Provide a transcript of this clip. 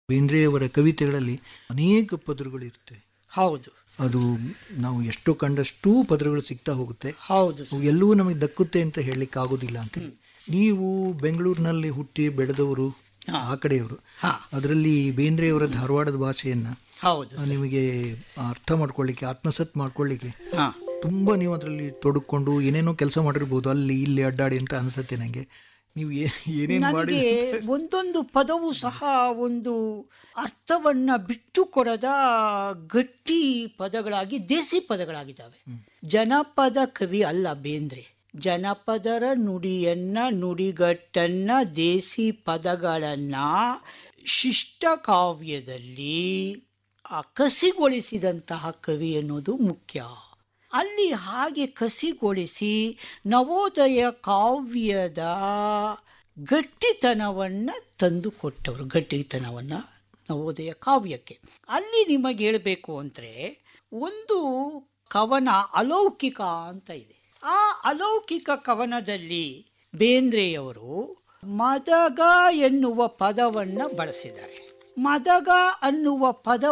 ಬೇಂದ್ರೆಯವರ ಕವಿತೆಗಳಲ್ಲಿ ಅನೇಕ ಪದರುಗಳು ಇರುತ್ತೆ ಹೌದು ಅದು ನಾವು ಎಷ್ಟು ಕಂಡಷ್ಟು ಪದರುಗಳು ಸಿಗ್ತಾ ಹೋಗುತ್ತೆ ಹೌದು ಅವು ಎಲ್ಲವೂ ನಮಗೆ ದಕ್ಕುತ್ತೆ ಅಂತ ಹೇಳಲಿಕ್ಕೆ ಆಗೋದಿಲ್ಲ ಅಂತ ನೀವು ಬೆಂಗಳೂರಿನಲ್ಲಿ ಹುಟ್ಟಿ ಬೆಳೆದವರು ಆ ಕಡೆಯವರು ಹಾ. ಅದರಲ್ಲಿ ಬೇಂದ್ರೆಯವರ ಧಾರವಾಡದ ಭಾಷೆಯನ್ನ ಹೌದು ನಿಮಗೆ ಅರ್ಥ ಮಾಡ್ಕೊಳ್ಳಿಕ್ಕೆ ಆತ್ಮಸತ್ ಮಾಡ್ಕೊಳ್ಳಿಕ್ಕೆ ಹಾ ತುಂಬ ನೀವು ಅದರಲ್ಲಿ ತೊಡಕೊಂಡು ಏನೇನೋ ಕೆಲಸ ಮಾಡಿರ್ಬೋದು ಅಲ್ಲಿ ಇಲ್ಲಿ ಅಡ್ಡಾಡಿ ಅಂತ ಅನ್ಸುತ್ತೆ ನನಗೆ ನೀವು ಏ- ಏನೇನು ಮಾಡಿ ನನಗೆ ಒಂದೊಂದು ಪದವು ಸಹ ಒಂದು ಅರ್ಥವನ್ನ ಬಿಟ್ಟು ಕೊಡದ ಗಟ್ಟಿ ಪದಗಳಾಗಿ ದೇಸಿ ಪದಗಳಾಗಿದ್ದಾವೆ ಜನಪದ ಕವಿ ಅಲ್ಲ ಬೇಂದ್ರೆ ಜನಪದರ ನುಡಿಯನ್ನ ನುಡಿಗಟ್ಟನ್ನ ದೇಸಿ ಪದಗಳನ್ನ ಶಿಷ್ಟ ಕಾವ್ಯದಲ್ಲಿ ಆ ಕಸಿಗೊಳಿಸಿದಂತಹ ಕವಿ ಅನ್ನೋದು ಮುಖ್ಯ ಅಲ್ಲಿ ಹಾಗೆ ಕಸಿಗೊಳಿಸಿ ನವೋದಯ ಕಾವ್ಯದ ಗಟ್ಟಿತನವನ್ನು ತಂದು ಕೊಟ್ಟವರು ಗಟ್ಟಿತನವನ್ನು ನವೋದಯ ಕಾವ್ಯಕ್ಕೆ ಅಲ್ಲಿ ನಿಮಗೆ ಹೇಳಬೇಕು ಅಂದರೆ ಒಂದು ಕವನ ಅಲೌಕಿಕ ಅಂತ ಇದೆ ಆ ಅಲೌಕಿಕ ಕವನದಲ್ಲಿ ಬೇಂದ್ರೆಯವರು ಮದಗ ಎನ್ನುವ ಪದವನ್ನು ಬಳಸಿದ್ದಾರೆ ಮದಗ ಅನ್ನುವ ಪದ